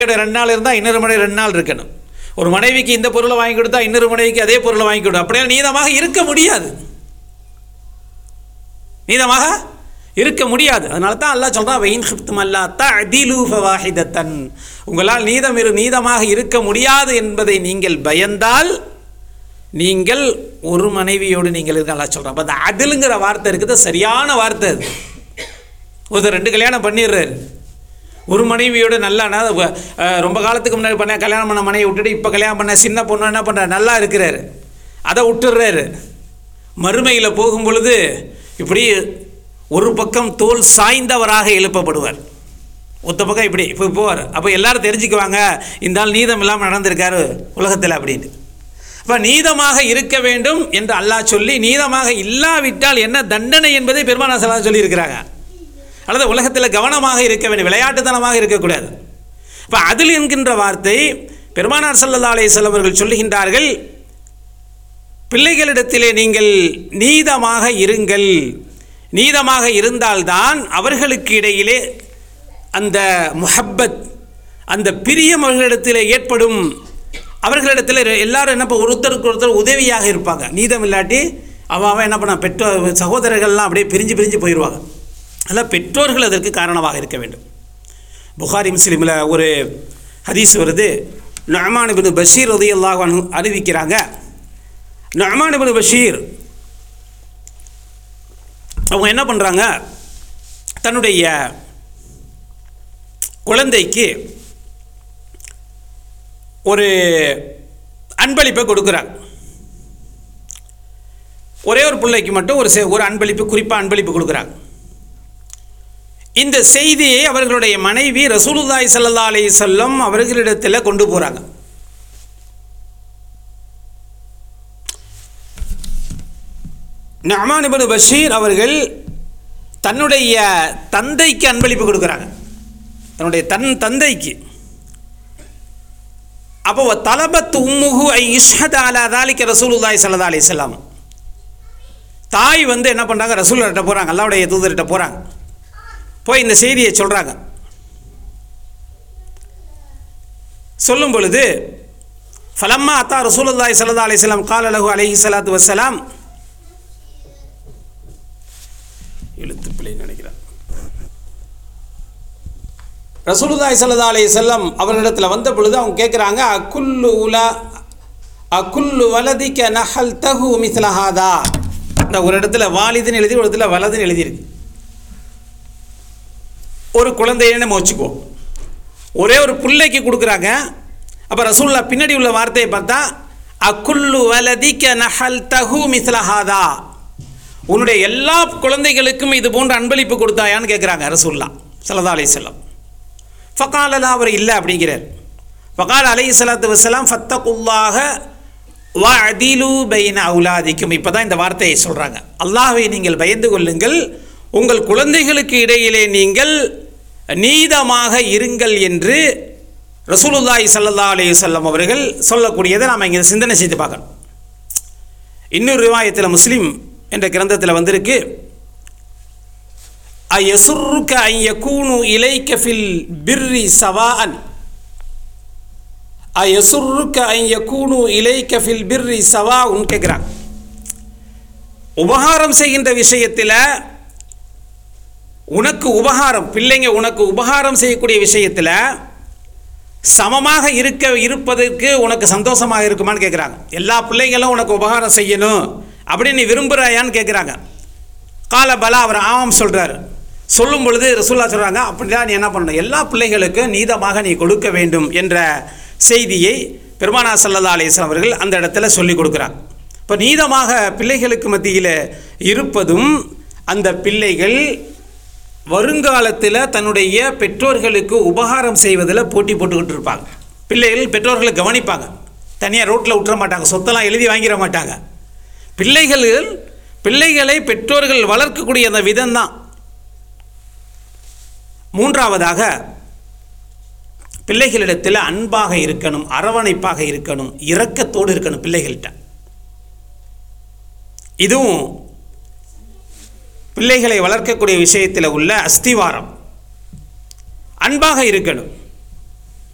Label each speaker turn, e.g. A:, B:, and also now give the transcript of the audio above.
A: ரெண்டு நாள் இருந்தால் இன்னொரு மனைவி ரெண்டு நாள் இருக்கணும் ஒரு மனைவிக்கு இந்த பொருளை வாங்கி கொடுத்தா இன்னொரு மனைவிக்கு அதே பொருளை வாங்கி கொடுத்தா அப்படியே நீதமாக இருக்க முடியாது நீதமாக இருக்க முடியாது அதனால தான் அல்லாஹ் சொல்கிறான் வெயின் ஹிப்தும் அல்லா தஅதிலு ஃபவாஹிதத்தன் உங்களால் நீதம் இரு நீதமாக இருக்க முடியாது என்பதை நீங்கள் பயந்தால் நீங்கள் ஒரு மனைவியோடு நீங்கள் இருக்க அல்லாஹ் சொல்கிறான் அப்போ அந்த அதிலுங்கிற வார்த்தை இருக்குது சரியான வார்த்தை அது ஒருத்தர் ரெண்டு கல்யாணம் பண்ணிடுறாரு ஒரு மனைவியோட நல்லா நான் வ- அஹ் ரொம்ப காலத்துக்கு முன்னாடி பண்ண கல்யாணம் பண்ண மனைவி விட்டுட்டு இப்போ கல்யாணம் பண்ண சின்ன பொண்ணு என்ன பண்ணுறாரு நல்லா இருக்கிறாரு அதை விட்டுடுறாரு மறுமையில் போகும் பொழுது இப்படி ஒரு பக்கம் தோல் சாய்ந்தவராக எழுப்பப்படுவார் ஒத்த பக்கம் இப்படி இப்போ போவார் அப்போ எல்லாரும் தெரிஞ்சுக்குவாங்க இந்த ஆள் நீதம் இல்லாமல் நடந்திருக்காரு உலகத்தில் அப்படின்னு அப்போ நீதமாக இருக்க வேண்டும் என்று அல்லாஹ் சொல்லி நீதமாக இல்லாவிட்டால் என்ன தண்டனை என்பதை பெருமானா சலாம் சொல்லியிருக்கிறாங்க அல்லது உலகத்தில் கவனமாக இருக்க வேண்டும் விளையாட்டுத்தனமாக இருக்கக்கூடாது இப்போ அதில் என்கின்ற வார்த்தை பெருமானார் ஸல்லல்லாஹு அலைஹி வஸல்லம் அவர்கள் சொல்லுகின்றார்கள் பிள்ளைகளிடத்திலே நீங்கள் நீதமாக இருங்கள் நீதமாக இருந்தால்தான் அவர்களுக்கு இடையிலே அந்த முஹப்பத் அந்த பிரியம் அவர்களிடத்தில் ஏற்படும் அவர்களிடத்தில் எல்லாரும் என்ன பண்ண- ஒருத்தருக்கு ஒருத்தர் உதவியாக இருப்பாங்க நீதம் இல்லாட்டி அவன் அவன் என்ன பண்ண பெற்றோர் சகோதரர்கள்லாம் அப்படியே பிரிஞ்சு பிரிஞ்சு போயிடுவாங்க அதனால் பெற்றோர்கள் அதற்கு காரணமாக இருக்க வேண்டும் புகாரி முஸ்லீமில் ஒரு ஹதீஸ் வருது நொஹமான் இப்னு பஷீர் ரலியல்லாஹு அன்ஹு அறிவிக்கிறாங்க நொஹமான் இப்னு பஷீர் அவங்க என்ன பண்ணுறாங்க தன்னுடைய குழந்தைக்கு ஒரு அன்பளிப்பை கொடுக்குறாங்க ஒரே ஒரு பிள்ளைக்கு மட்டும் ஒரு செ- ஒரு அன்பளிப்பு குறிப்பாக அன்பளிப்பு கொடுக்குறாங்க இந்த செய்தியை அவர்களுடைய மனைவி ரசூலுல்லாஹி ஸல்லல்லாஹு அலைஹி வஸல்லம் அவர்களிடத்தில் கொண்டு போகிறாங்க நஅமான் இப்னு பஷீர் அவர்கள் தன்னுடைய தந்தைக்கு அன்பளிப்பு கொடுக்குறாங்க தன்னுடைய தன் தந்தைக்கு அப்போ தலபத் உம்முஹு ஐ இஷ்ஹத் அலா தாலிக்க ரசூலுல்லாஹி ஸல்லல்லாஹு அலைஹி வஸல்லம் தாய் வந்து என்ன பண்ணுறாங்க ரசூல்கிட்ட போகிறாங்க அல்லாவுடைய தூதர்கிட்ட போகிறாங்க போய் இந்த செய்தியை சொல்கிறாங்க சொல்லும் பொழுது ஃபலம்மா அத்தா ரசூலுல்லாஹி ஸல்லல்லாஹு அலைஹி வஸல்லம் கால லஹு அலைஹி ஸலாத்து வஸ்ஸலாம் எழுத்து பிள்ளை நினைக்கிறேன் ரசூலுல்லாஹி ஸல்லல்லாஹு அலைஹி வஸல்லம் அவர்களிடத்தில் வந்த பொழுது அவங்க கேட்குறாங்க அக்குல்லு உலா அக்குல்லு வலதிக்க நஹல் தஹு மிஸ்லஹாதா இந்த ஒரு இடத்துல வாலிதுன்னு எழுதி ஒரு இடத்துல வலதுன்னு எழுதியிருக்கு ஒரு குழந்தைன்னு நம்ம வச்சுக்குவோம் ஒரே ஒரு பிள்ளைக்கு கொடுக்குறாங்க அப்போ ரசூல்லா பின்னாடி உள்ள வார்த்தையை பார்த்தா அக்குல்லு வலதிக்க நஹல் தஹு மிஸ்லஹாதா உன்னுடைய எல்லா குழந்தைகளுக்கும் இது போன்ற அன்பளிப்பு கொடுத்தாயான்னு கேட்குறாங்க ரசூல்லா சல்லா அலைஹி வஸல்லம் ஃபகாலலா அவர் இல்லை அப்படிங்கிறார் ஃபகால் அலைஹி ஸலாத்து வஸலாம் ஃபத்தகுல்லாஹ வ அதிலு பைன அவுலாதிக்கும் இப்போ தான் இந்த வார்த்தையை சொல்கிறாங்க அல்லாஹ்வை நீங்கள் பயந்து கொள்ளுங்கள் உங்கள் குழந்தைகளுக்கு இடையிலே நீங்கள் நீதமாக இருங்கள் என்று ரசூலுல்லாஹி ஸல்லல்லாஹு அலைஹி வஸல்லம் அவர்கள் சொல்லக்கூடியதை நாம் இங்கே சிந்தனை செய்து பார்க்கணும் இன்னொரு ரிவாயத்தில் முஸ்லீம் என்ற கிரந்தத்தில் வந்திருக்கு அயசுருக்க ஐயக்கூனு இலைக்க ஃபில் பிர்ரி சவாஅன் அயசுருக்க ஐயக்கூனு இலைக்க ஃபில் பிர்ரி சவாஉன் கேட்குறாங்க உபகாரம் செய்கின்ற விஷயத்தில் உனக்கு உபகாரம் பிள்ளைங்க உனக்கு உபகாரம் செய்யக்கூடிய விஷயத்தில் சமமாக இருக்க இருப்பதற்கு உனக்கு சந்தோஷமாக இருக்குமான்னு கேட்குறாங்க எல்லா பிள்ளைங்களும் உனக்கு உபகாரம் செய்யணும் அப்படின்னு நீ விரும்புகிறாயான்னு கேட்குறாங்க கால பலா அவர் ஆமாம் சொல்கிறாரு சொல்லும் பொழுது ரசூல்லா சொல்கிறாங்க அப்படிதான் நீ என்ன பண்ணணும் எல்லா பிள்ளைகளுக்கும் நீதமாக நீ கொடுக்க வேண்டும் என்ற செய்தியை பெருமானா சல்லல்லா அலிஸ்லாம் அவர்கள் அந்த இடத்துல சொல்லி கொடுக்குறாங்க இப்போ நீதமாக பிள்ளைகளுக்கு மத்தியில் இருப்பதும் அந்த பிள்ளைகள் வருங்காலத்தில் தன்னுடைய பெற்றோர்களுக்கு உபகாரம் செய்வதில் போட்டி போட்டுக்கிட்டு இருப்பாங்க பிள்ளைகள் பெற்றோர்களை கவனிப்பாங்க தனியாக ரோட்டில் விட்டுற மாட்டாங்க சொத்தெல்லாம் எழுதி வாங்கிட மாட்டாங்க பிள்ளைகள் பிள்ளைகளை பெற்றோர்கள் வளர்க்கக்கூடிய அந்த விதம்தான் மூன்றாவதாக பிள்ளைகளிடத்தில் அன்பாக இருக்கணும் அரவணைப்பாக இருக்கணும் இரக்கத்தோடு இருக்கணும் பிள்ளைகள்கிட்ட இதுவும் பிள்ளைகளை வளர்க்கக்கூடிய விஷயத்தில் உள்ள அஸ்திவாரம் அன்பாக இருக்கணும்